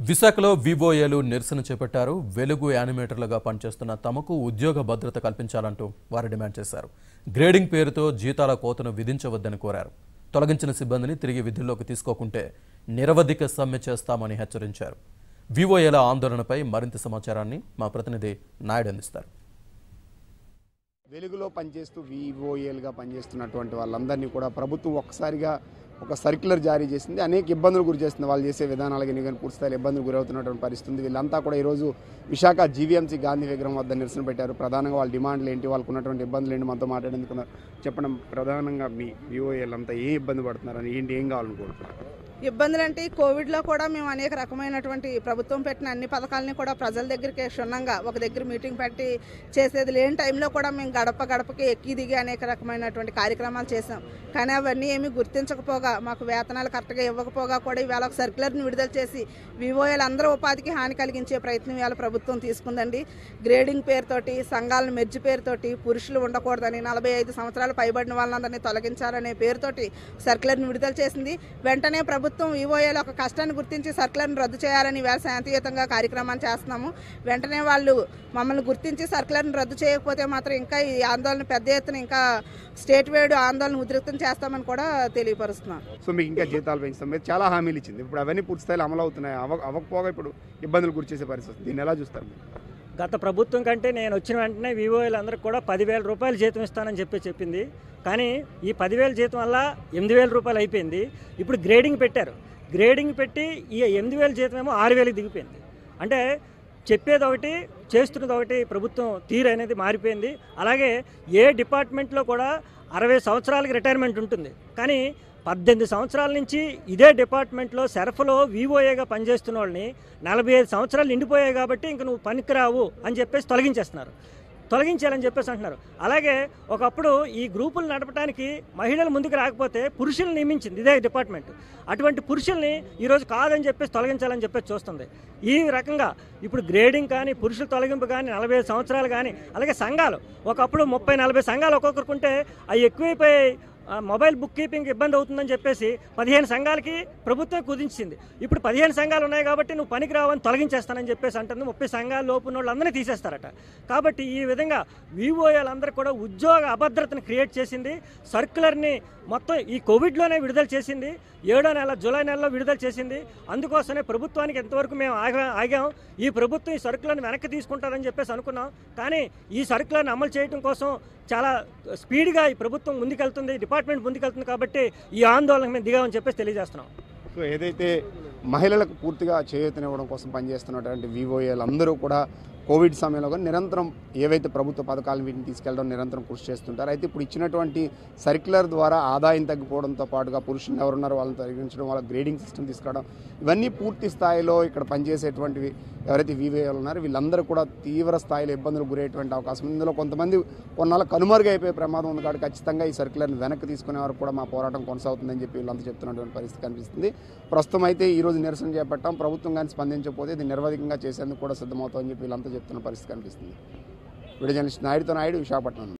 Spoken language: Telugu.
విశాఖలో వివోఏలు నిరసన చేపట్టారు వెలుగు యానిమేటర్లుగా పనిచేస్తున్న తమకు ఉద్యోగ భద్రత కల్పించాలంటూ వారు డిమాండ్ చేశారు గ్రేడింగ్ పేరుతో జీతాల కోతను విధించవద్దని కోరారు తొలగించిన సిబ్బందిని తిరిగి విధుల్లోకి తీసుకోకుంటే నిరవధిక సమ్మె చేస్తామని హెచ్చరించారు వివోఏల ఆందోళనపై మరింత సమాచారాన్ని మా ప్రతినిధి నాయుడు అందిస్తారు వెలుగులో పనిచేస్తూ వివోఏలుగా పనిచేస్తున్నటువంటి వాళ్ళందరినీ కూడా ప్రభుత్వం ఒక్కసారిగా ఒక సర్క్యులర్ జారీ చేసింది అనేక ఇబ్బందులు గురి చేస్తుంది వాళ్ళు చేసే విధానాలకి కానీ పూర్తి స్థాయిలో ఇబ్బందులు గురవుతున్నటువంటి పరిస్థితి ఉంది వీళ్ళంతా కూడా ఈరోజు విశాఖ జీవీఎంసీ గాంధీ విగ్రహం వద్ద నిరసన పెట్టారు ప్రధానంగా వాళ్ళ డిమాండ్లు ఏంటి వాళ్ళకు ఉన్నటువంటి ఇబ్బందులు ఏంటి మనతో మాట్లాడేందుకు చెప్పడం ప్రధానంగా మీ వివోఏలు అంతా ఏ ఇబ్బంది పడుతున్నారని ఏంటి ఏం కావాలనుకుంటున్నారు ఇబ్బందులు అంటే ఈ కోవిడ్లో కూడా మేము అనేక రకమైనటువంటి ప్రభుత్వం పెట్టిన అన్ని పథకాలని కూడా ప్రజల దగ్గరికి క్షుణ్ణంగా ఒక దగ్గర మీటింగ్ పెట్టి చేసేది లేని టైంలో కూడా మేము గడప గడపకి ఎక్కి దిగి అనేక రకమైనటువంటి కార్యక్రమాలు చేసాం కానీ అవన్నీ ఏమీ గుర్తించకపోగా మాకు వేతనాలు కరెక్ట్గా ఇవ్వకపోగా కూడా ఇవాళ ఒక సర్క్యులర్ని విడుదల చేసి వివోఏలు అందరూ ఉపాధికి హాని కలిగించే ప్రయత్నం ఇవాళ ప్రభుత్వం తీసుకుందండి గ్రేడింగ్ పేరుతోటి సంఘాలను మెర్జి పేరుతోటి పురుషులు ఉండకూడదని నలభై ఐదు సంవత్సరాలు పైబడిన వాళ్ళందరినీ తొలగించాలనే పేరుతోటి సర్క్యులర్ని విడుదల చేసింది వెంటనే ప్రభుత్వం ఈవోఏలో ఒక కష్టాన్ని గుర్తించి సర్కులర్ని రద్దు చేయాలని వేళ శాంతియుతంగా కార్యక్రమాన్ని చేస్తున్నాము వెంటనే వాళ్ళు మమ్మల్ని గుర్తించి సర్కులర్ని రద్దు చేయకపోతే మాత్రం ఇంకా ఈ ఆందోళన పెద్ద ఎత్తున ఇంకా స్టేట్ వైడ్ ఆందోళన ఉధృతం చేస్తామని కూడా తెలియపరుస్తున్నాను సో మీకు ఇంకా జీతాలు పెంచుతాం మీరు చాలా హామీలు ఇచ్చింది ఇప్పుడు అవన్నీ పూర్తి స్థాయిలో అమలు అవుతున్నాయి అవ అవ్వకపోగా ఇప్పుడు ఇబ్బందులు గురి చేసే పరిస్థితి వస్తుంది. దీన్ని ఎలా చూస్తారు మీరు గత ప్రభుత్వం కంటే నేను వచ్చిన వెంటనే వివోఏలందరికీ కూడా పదివేల రూపాయలు జీతం ఇస్తానని చెప్పి చెప్పింది కానీ ఈ పదివేల జీతం వల్ల ఎనిమిది వేల రూపాయలు అయిపోయింది ఇప్పుడు గ్రేడింగ్ పెట్టారు గ్రేడింగ్ పెట్టి ఈ ఎనిమిది వేల జీతం ఏమో ఆరు వేలకు దిగిపోయింది అంటే చెప్పేది ఒకటి చేస్తున్నది ఒకటి ప్రభుత్వం తీరు అనేది మారిపోయింది అలాగే ఏ డిపార్ట్మెంట్లో కూడా అరవై సంవత్సరాలకి రిటైర్మెంట్ ఉంటుంది కానీ పద్దెనిమిది సంవత్సరాల నుంచి ఇదే డిపార్ట్మెంట్లో సెరఫ్లో వివోఏగా పనిచేస్తున్న వాళ్ళని నలభై ఐదు సంవత్సరాలు నిండిపోయాయి కాబట్టి ఇంక నువ్వు పనికిరావు అని చెప్పేసి తొలగించేస్తున్నారు తొలగించాలని చెప్పేసి అంటున్నారు అలాగే ఒకప్పుడు ఈ గ్రూపులు నడపడానికి మహిళలు ముందుకు రాకపోతే పురుషులను నియమించింది ఇదే డిపార్ట్మెంట్ అటువంటి పురుషుల్ని ఈరోజు కాదని చెప్పేసి తొలగించాలని చెప్పేసి చూస్తుంది ఈ రకంగా ఇప్పుడు గ్రేడింగ్ కానీ పురుషుల తొలగింపు కానీ నలభై ఐదు సంవత్సరాలు కానీ అలాగే సంఘాలు ఒకప్పుడు ముప్పై నలభై సంఘాలు ఒక్కొక్కరికి ఉంటే అవి ఎక్కువైపోయి ఆ, మొబైల్ బుక్ కీపింగ్ ఇబ్బంది అవుతుందని చెప్పేసి పదిహేను సంఘాలకి ప్రభుత్వం కుదించింది ఇప్పుడు పదిహేను సంఘాలు ఉన్నాయి కాబట్టి నువ్వు పనికి రావని తొలగించేస్తానని చెప్పేసి అంటుంది ముప్పై సంఘాలు లోపున్న వాళ్ళందరినీ తీసేస్తారట కాబట్టి ఈ విధంగా వివోఏలందరూ కూడా ఉద్యోగ అభద్రతను క్రియేట్ చేసింది సర్క్యులర్ని మొత్తం ఈ కోవిడ్లోనే విడుదల చేసింది ఏడో నెల జూలై నెలలో విడుదల చేసింది అందుకోసమే ప్రభుత్వానికి ఎంతవరకు మేము ఆగా ఆగాం ఈ ప్రభుత్వం ఈ సరుకులను వెనక్కి తీసుకుంటారని చెప్పేసి అనుకున్నాం కానీ ఈ సరుకులను అమలు చేయడం కోసం చాలా స్పీడ్గా ఈ ప్రభుత్వం ముందుకెళ్తుంది డిపార్ట్మెంట్ ముందుకెళ్తుంది కాబట్టి ఈ ఆందోళన మేము దిగామని చెప్పేసి తెలియజేస్తున్నాం సో ఏదైతే మహిళలకు పూర్తిగా చేయూతనివ్వడం కోసం పనిచేస్తున్నటువంటి వివోఏలు అందరూ కూడా కోవిడ్ సమయంలో కానీ నిరంతరం ఏవైతే ప్రభుత్వ పథకాలు వీటిని తీసుకెళ్ళడం నిరంతరం కృషి చేస్తుంటారు అయితే ఇప్పుడు ఇచ్చినటువంటి సర్క్యులర్ ద్వారా ఆదాయం తగ్గిపోవడంతో పాటుగా పురుషులు ఎవరున్నారో వాళ్ళని తొలగించడం వాళ్ళ గ్రేడింగ్ సిస్టమ్ తీసుకురావడం ఇవన్నీ పూర్తి స్థాయిలో ఇక్కడ పనిచేసేటువంటివి ఎవరైతే వివేలు ఉన్నారో వీళ్ళందరూ కూడా తీవ్ర స్థాయిలో ఇబ్బందులు గురయ్యేటువంటి అవకాశం ఉంది ఇందులో కొంతమంది కొన్నాళ్ళ కనుమరుగైపోయే ప్రమాదం ఉంది కాబట్టి ఖచ్చితంగా ఈ సర్క్యులర్ని వెనక్కి తీసుకునే వరకు కూడా మా పోరాటం కొనసాగుతుందని చెప్పి వీళ్ళంతా చెప్తున్నటువంటి పరిస్థితి కనిపిస్తుంది ప్రస్తుతం అయితే ఈ రోజు నిరసన చేపట్టాం ప్రభుత్వం కానీ స్పందించకపోతే ఇది నిర్వధికంగా చేసేందుకు కూడా సిద్ధమవుతామని చెప్పి వీళ్ళంతా చెప్తున్న పరిస్థితి కనిపిస్తుంది వీడియో జర్నలిస్ట్ నాయుడుతో నాయుడు విశాఖపట్నం